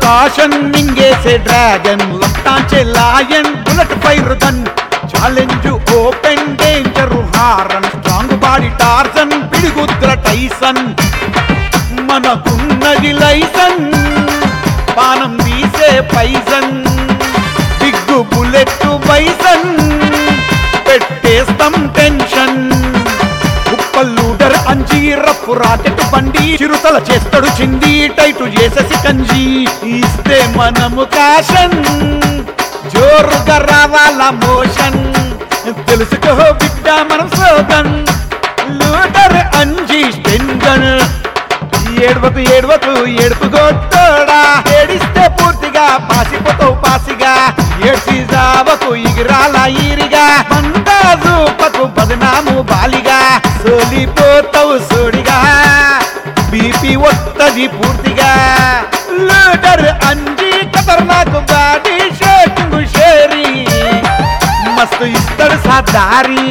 caution మింగేసే dragon లొట్టాంచే lion bullet fire gun challenge open danger horn strong body Tarzan పిడిగుద్ర Tyson మనకున్నది license పానం తీసే పైసన్ బిగ్గు బుల్లెట్ బైసన్ పెట్టేస్తాం టెన్షన్ ఉప్పల్లూడర్ అంజీరప్పు రాకెట్ బండి చిరుతల చేస్తాడు చింది టైటు చేసేసి కంజి ఇస్తే మనము కాషన్ జోరుగా రావాల మోషన్ తెలుసుకో బిడ్డ మనం స్లోగన్ లూడర్ అంజీ స్టెంగన్ ఏడవకు ఏడవకు ఏడుపు గొట్టోడా ఏడిస్తే పూర్తిగా పాసిపోతావు పాసిగా ఏడ్చి జావకు ఇగిరాల ఈరిగా మందాజూపకు బదనాము బాలిగా సోలిపోతావు సోడిగా బీపీ వత్తది పూర్తిగా లూడర్ అంజీ ఖతర్నాకు బాడీ షేకింగ్ షేరీ మస్తు ఇస్తాడు సాదారి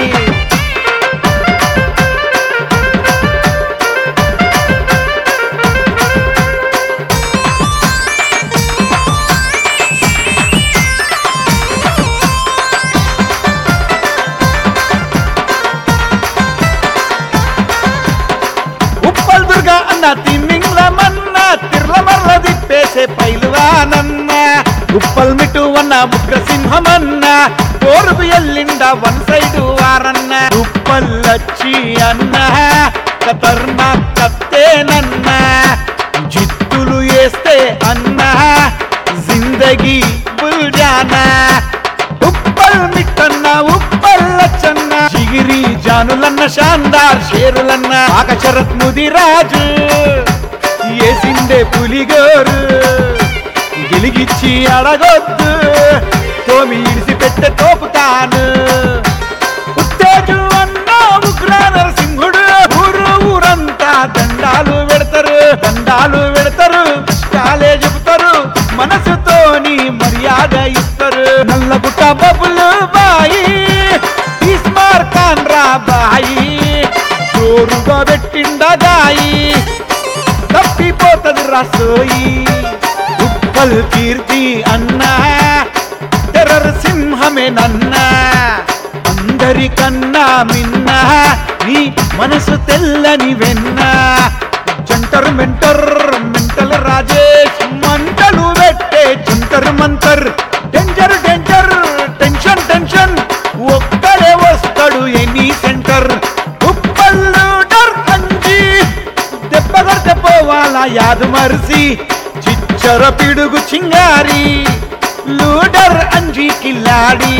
ఉప్పల్ దుర్గా అన్న తిమ్మింగ్ల మన్న తిర్ల మర్ల దిప్పేసే పైలువానన్న ఉప్పల్ మిటు అన్న ఉగ్ర సింహమన్న పోరుకు ఎల్లిండ వన్ సైడు వారన్న ఉప్పల్లచ్చి అన్న కతర్నా కత్తేనన్న జిత్తులు వేస్తే అన్న జిందగీ బుల్జానా ఉప్పల్ మిట్టన్న ఉప్పల్లచ్చన్న చిగిరి జానులన్న శాందార్ షేరులన్న ఆకచరత్ ముదిరాజు ఏసిండే పులిగోరు గిలిగిచ్చి అడగొద్దు తోమి ఇడిసి పెట్టే తోపుతాను ఉత్తేజు అన్న ఉగ్ర నరసింహుడు ఊరు ఊరంతా దండాలు పెడతారు దండాలు పెడతారు కష్టాలే చెబుతారు మనసుతోని మర్యాద ఇస్తారు నల్లబుట్ట బబులు బాయి ఇస్మార్ ఖాన్ రా బాయి జోరుగా పెట్టిండగాయి తప్పిపోతది రసోయి ఉప్పల్ కీర్తి అన్నా టెర్రర్ సింహమే నన్నా అందరికన్నా మిన్న నీ మనసు తెల్లని వెన్న జంటర్ మెంటర్ మెంటల్ రాజేష్ మంటలు పెట్టే Jantar Mantar danger danger tension tension ఒక్కడే వస్తాడు ఎనీ సెంటర్ ఉప్పల్లు డర్ అంజీ దెబ్బ కొడితే పోవాలా యాదు మరిసి చిచ్చర పిడుగు చింగారి లూడర్ అంజీ కిల్లాడి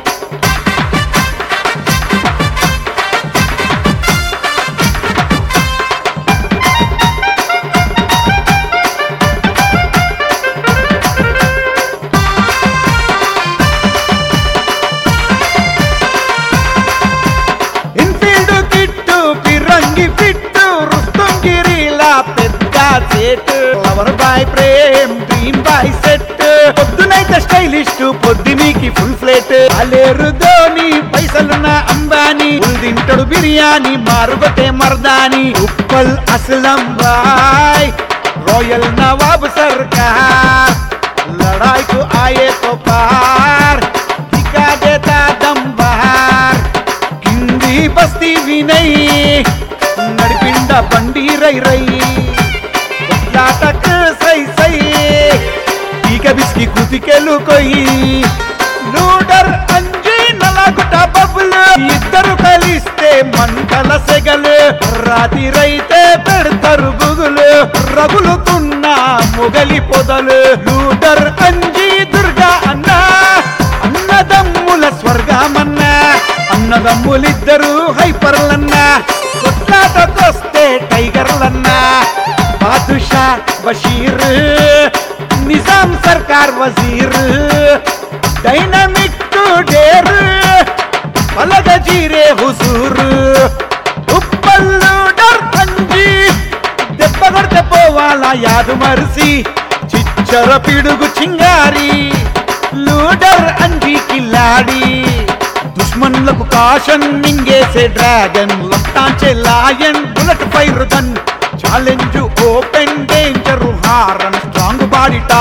ఇన్ఫీల్డ్ కిట్టు పిరంగి ఫిట్టు రుస్తుంగిరిలా పెద్ద set lover boy Prem dream boy set పొద్దునైతే స్టైలిస్ట్ పొద్దునీకి ఫుల్ ఫ్లేట్ అలేరు ధోని పైసలున్న అంబానీ ఫుల్ తింటాడు బిర్యానీ మారుగతే మర్దాని ఉప్పల్ అస్లం బాయ్ రాయల్ నవాబ్ సర్కార్ लड़ाई को आए तो पार दिखा देता दम बहार కింది బస్తీ వినయ్ నడిపిండ బండి రై రై కొట్లాటకు సై సై ఈక బిస్కి కుతికెలు కొయ్యి నూడర్ అంజీ నలగుట బబులు ఇద్దరు కలిస్తే మంటల సెగలు రాతిరైతే పెడతారు బుగులు రగులుతున్న మొగలి పొదలు లూడర్ అంజీ దుర్గా అన్నా అన్నదమ్ముల స్వర్గమన్నా అన్నదమ్ములిద్దరు హైపర్లన్నా కొట్లాటకొస్తే టైగర్లన్నా బాదుషా బషీర్ నిజాం సర్కార్ వజీర్ డైనమిక్ డేర్ పలగ జీరే హుజూర్ ఉప్పల్లు డర్ అంజీ దెబ్బ కొడితే పోవాలా యాదు మరిసి చిచ్చర పిడుగు చింగారి లూడర్ అంజీ కిల్లాడి దుష్మన్లకు కాషన్ మింగేసే డ్రాగన్ లొట్టాంచే lion bullet fire gun challenge open danger horn strong body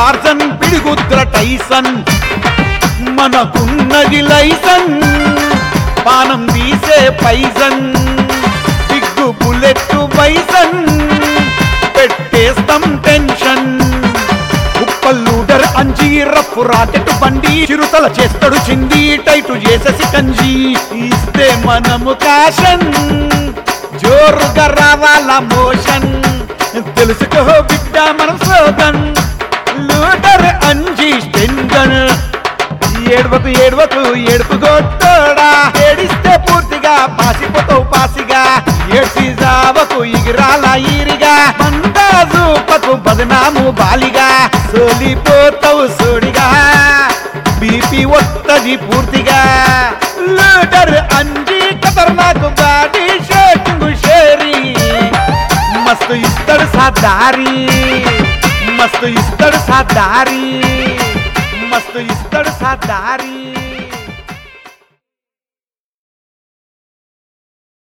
Tyson మనకున్నది లైసన్ పానం తీసే పైసన్ బిగ్గు బుల్లెట్ బైసన్ పెట్టేస్తాం టెన్షన్ ఉప్పల్లూడర్ అంజీరప్పు రాకెట్ బండి చిరుతల చేస్తాడు చింది టైటు చేసేసి కంజి ఇస్తే మనము కాషన్ జోరుగా రావాల మోషన్ తెలుసుకో బిడ్డ మనం స్లోగన్ లూడర్ అంజీ స్టెంగన్ ఏడవకు ఏడవకు ఏడుపు గొట్టోడా ఏడిస్తే పూర్తిగా పాసిపోతావు పాసిగా ఏడ్చి జావకు ఎగిరాల ఈరిగా మందాజూపకు బదనాము బాలిగా సోలిపోతావు సోడిగా బీపీ వత్తది పూర్తిగా లూడర్ అంజీ ఖతర్నాకు బాడీ షేకింగ్ షేరీ మస్తు ఇస్తాడు సాదారి మస్తు ఇస్తాడు సాదారి మస్తు ఇస్తాడు సాదారి